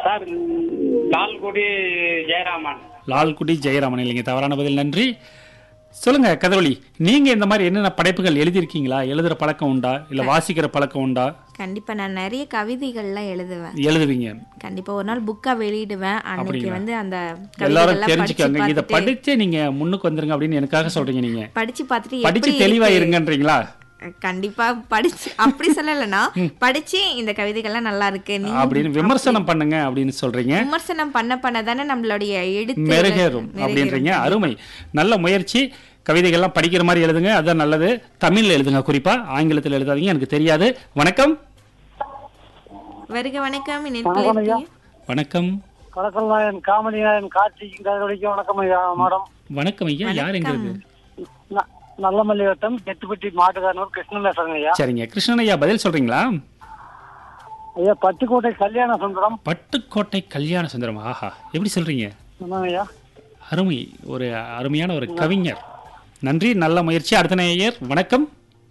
Sir Lalgudi Jayaraman Lalgudi Jayaraman இல்லைங்க தவறான பதில் நன்றி சொல்லுங்க கதவழி நீங்க இந்த மாதிரி என்னென்ன படைப்புகள் எழுதியிருக்கீங்களா எழுதுற பழக்கம் உண்டா இல்ல வாசிக்கிற பழக்கம் உண்டா கண்டிப்பா நான் நிறைய கவிதைகள்லாம் எழுதுவேன் எழுதுவீங்க கண்டிப்பா ஒரு நாள் புக்கா வெளியிடுவேன் அன்னைக்கு அப்படிங்களா? வந்து அந்த எல்லாரும் கவிதைகள்லாம் தெரிஞ்சுக்கோங்க படிச்சு இத பார்த்துட்டு படிச்சு நீங்க முன்னுக்கு வந்துருங்க அப்படின்னு எனக்காக சொல்றீங்க நீங்க படிச்சு பார்த்துட்டு படிச்சு எப்படி தெளிவா இருக்கு? இருங்கன்றீங்களா கண்டிப்பா படிச்சு அப்படி சொல்லலைன்னா படிச்சு இந்த கவிதைகள்லாம் நல்லா இருக்கு நீ அப்படின்னு விமர்சனம் பண்ணுங்க அப்படின்னு சொல்றீங்க விமர்சனம் பண்ண பண்ண தானே நம்மளுடைய எழுத்து மெருகேறும் அப்படின்றீங்க அருமை நல்ல முயற்சி கவிதைகள்லாம் படிக்கிற மாதிரி எழுதுங்க அதான் நல்லது தமிழ்ல எழுதுங்க குறிப்பா ஆங்கிலத்தில் எழுதாதீங்க எனக்கு தெரியாது வணக்கம் வருக வணக்கம் வணக்கம் ஐயா. வணக்கம் கலக்கல்நாயன் காமனிநாயன் கார்த்திக் கதிரொலிக்கு வணக்கம் ஐயா மேடம் வணக்கம் ஐயா யார் எங்க இருக்கு ந- நல்லமல்லி வட்டம் கெட்டுப்பட்டி மாட்டுக்காரனூர் கிருஷ்ணன் பேசுறேங்க ஐயா சரிங்க கிருஷ்ணன் ஐயா பதில் சொல்றீங்களா ஐயா பட்டுக்கோட்டை கல்யாண சுந்தரம் பட்டுக்கோட்டை கல்யாண சுந்தரம் ஆஹா எப்படி சொல்றீங்க சொன்னாங்க ஐயா அருமை ஒரு அருமையான ஒரு கவிஞர் நன்றி நல்ல முயற்சி அடுத்த நேயர் வணக்கம்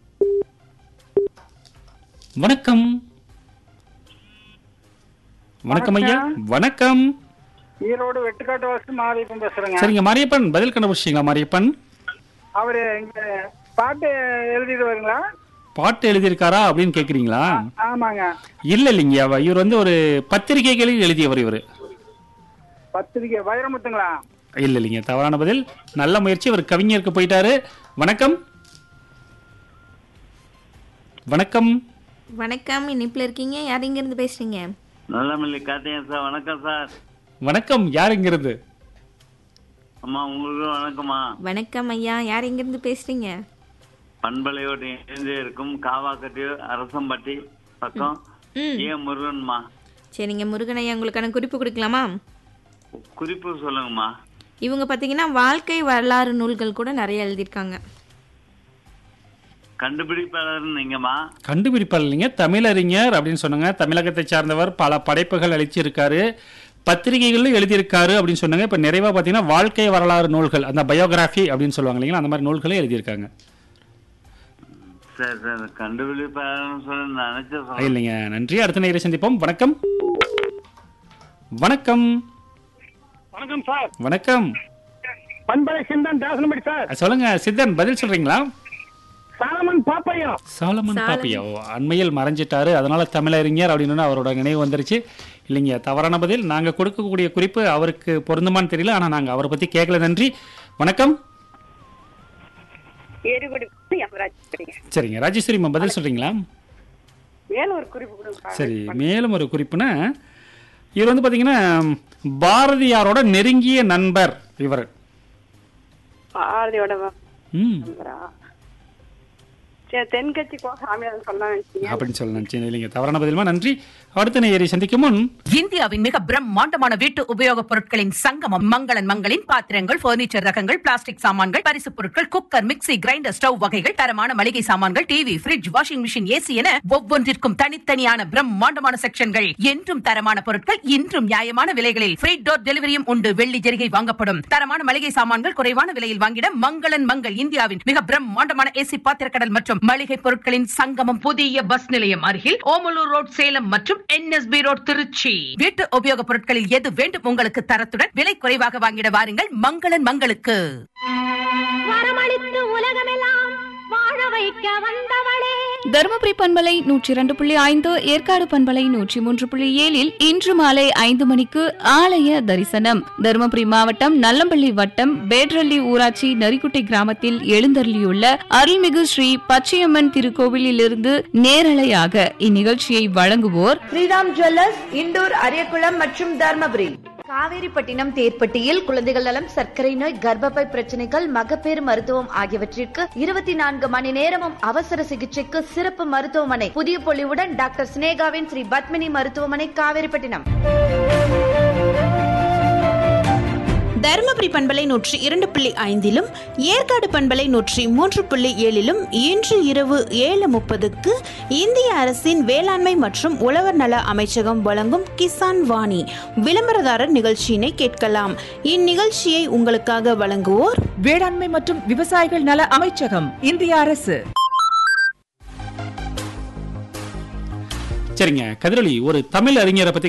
வணக்கம் வணக்கம் ஐயா வணக்கம் ஈரோடு வெட்டுக்காட்டு வாசு மாரியப்பன் பேசுறேங்க சரிங்க மாரியப்பன் பதில் கண்டுபிடிச்சிங்களா மாரியப்பன் அவரு இங்க பாட்டு எழுதிட்டு வருங்களா பாட்டு எழுதியிருக்காரா அப்படின்னு கேக்குறீங்களா ஆமாங்க இல்ல இல்லைங்க அவ- இவர் வந்து ஒரு பத்திரிகைகளில் எழுதியவர் இவர் பத்திரிக்கை வைரமுத்துங்களா இல்ல இல்லைங்க தவறான பதில் நல்ல முயற்சி இவர் கவிஞருக்கு போயிட்டாரு வணக்கம் வணக்கம் வணக்கம் இனிப்புல இருக்கீங்க யார் இங்க இருந்து பேசுறீங்க நல்லமல்லி கார்த்திகேயன் சார் வணக்கம் சார் வணக்கம் யாருங்கிறது அம்மா உங்களுக்கு வணக்கம்மா வணக்கம் ஐயா யார் இங்க இருந்து பேசுறீங்க பண்பலையோடு இணைந்து இருக்கும் காவாக்கட்டி அரசம்பட்டி பக்கம் ம் ஏ முருகன்மா சரிங்க முருகன் ஐயா உங்களுக்கான குறிப்பு கொடுக்கலாமா குறிப்பு சொல்லுங்கம்மா இவங்க பார்த்தீங்கன்னா வாழ்க்கை வரலாறு நூல்கள் கூட நிறைய எழுதியிருக்காங்க கண்டுபிடிப்பாளர் நீங்கம்மா கண்டுபிடிப்பாளர் இல்லைங்க தமிழறிஞர் அப்படின்னு சொன்னாங்க தமிழகத்தை சார்ந்தவர் பல படைப்புகள் அளிச்சிருக்காரு பத்திரிகைகளும் எழுதியிருக்காரு அப்படின்னு சொன்னாங்க இப்ப நிறைவா பாத்தீங்கன்னா வாழ்க்கை வரலாறு நூல்கள் அந்த பயோகிராஃபி அப்படின்னு சொல்லுவாங்க இல்லைங்களா அந்த மாதிரி நூல்களும் எழுதியிருக்காங்க சரி சார் கண்டுபிடிப்பாளர்னு சொல்லி நினைச்ச சொல்ல இல்லைங்க நன்றி அடுத்த நேரம் சந்திப்போம் வணக்கம் வணக்கம் வணக்கம் சார் வணக்கம் பண்பலை சிந்தன் தாசனபடி சார் சொல்லுங்க சித்தன் பதில் சொல்றீங்களா சாலமன் பாப்பையா சாலமன் பாப்பியா ஓ, அண்மையில் மறைஞ்சிட்டாரு அதனால தமிழறிஞர் அப்படின்னு அவரோட நினைவு வந்துருச்சு இல்லைங்க தவறான பதில் நாங்க கொடுக்கக்கூடிய குறிப்பு அவருக்கு பொருந்துமான்னு தெரியல ஆனா நாங்க அவரை பத்தி கேட்கல நன்றி வணக்கம் ஏறுபடி யமராஜ் சரிங்க சரிங்க ராஜேஸ்வரி அம்மா பதில் சொல்றீங்களா மேல ஒரு குறிப்பு கொடுங்க சரி மேலும் ஒரு குறிப்புனா இவர் வந்து பாத்தீங்கன்னா பாரதியாரோட நெருங்கிய நண்பர் இவர் பாரதியோட ம் நம்பரா சரி தென்கட்சி கோ சாமியார் சொல்ல நினைச்சீங்க அப்படின்னு சொல்ல நினைச்சேன் இல்லைங்க தவறான பதிலுமா நன்றி அடுத்த நேயரை சந்திக்கும் முன் இந்தியாவின் மிக பிரம்மாண்டமான வீட்டு உபயோகப் பொருட்களின் சங்கமம் மங்களன் மங்களின் பாத்திரங்கள் பர்னிச்சர் ரகங்கள் பிளாஸ்டிக் சாமான்கள் பரிசுப் பொருட்கள் குக்கர் மிக்ஸி கிரைண்டர் ஸ்டவ் வகைகள் தரமான மளிகை சாமான்கள் TV fridge washing machine AC என ஒவ்வொன்றிற்கும் தனித்தனியான பிரம்மாண்டமான செக்ஷன்கள் என்றும் தரமான பொருட்கள் இன்றும் நியாயமான விலைகளில் ஃப்ரீ டோர் டெலிவரியும் உண்டு வெள்ளி ஜெரிகை வாங்கப்படும் தரமான மளிகை சாமான்கள் குறைவான விலையில் வாங்கிட மங்களன் மங்கள் இந்தியாவின் மிக பிரம்மாண்டமான ஏசி பாத்திரக்கடல் மற்றும் மளிகை பொருட்களின் சங்கமம் புதிய பஸ் நிலையம் அருகில் ஓமலூர் ரோட் சேலம் மற்றும் என்எஸ்பி ரோட் திருச்சி வீட்டு உபயோகப் பொருட்களில் எது வேண்டும் உங்களுக்கு தரத்துடன் விலை குறைவாக வாங்கிட வாருங்கள் மங்களன் மங்களுக்கு வரமளித்து உலகமெல்லாம் வாழ வைக்க வந்தவளே தருமபுரி பண்பலை நூற்றி இரண்டு புள்ளி ஐந்து ஏற்காடு பண்பலை நூற்றி மூன்று புள்ளி ஏழில் இன்று மாலை ஐந்து மணிக்கு ஆலய தரிசனம் தருமபுரி மாவட்டம் நல்லம்பள்ளி வட்டம் பேட்ரள்ளி ஊராட்சி நரிக்குட்டை கிராமத்தில் எழுந்தருளியுள்ள அருள்மிகு ஸ்ரீ பச்சையம்மன் திருக்கோவிலிலிருந்து நேரலையாக இந்நிகழ்ச்சியை வழங்குவோர் ஸ்ரீராம் ஜுவல்லர்ஸ் இண்டூர் அரியக்குளம் மற்றும் தர்மபுரி காவேரிப்பட்டினம் தேர்ப்பட்டியில் குழந்தைகள் நலம் சர்க்கரை நோய் கர்ப்பப்பை பிரச்சனைகள் மகப்பேறு மருத்துவம் ஆகியவற்றிற்கு இருபத்தி நான்கு மணி நேரமும் அவசர சிகிச்சைக்கு சிறப்பு மருத்துவமனை புதிய பொலிவுடன் டாக்டர் சினேகாவின் ஸ்ரீ பத்மினி மருத்துவமனை காவேரிப்பட்டினம் தருமபுரி பண்பலை நூற்றி இரண்டு புள்ளி ஐந்திலும் ஏற்காடு பண்பலை நூற்றி மூன்று புள்ளி ஏழிலும் இன்று இரவு ஏழு முப்பதுக்கு இந்திய அரசின் வேளாண்மை மற்றும் உழவர் நல அமைச்சகம் வழங்கும் கிசான் வாணி விளம்பரதாரர் நிகழ்ச்சியினை கேட்கலாம் இந்நிகழ்ச்சியை உங்களுக்காக வழங்குவோர் வேளாண்மை மற்றும் விவசாயிகள் நல அமைச்சகம் இந்திய அரசு சரிங்க கதிரொலி ஒரு தமிழ் அறிஞரை பத்தி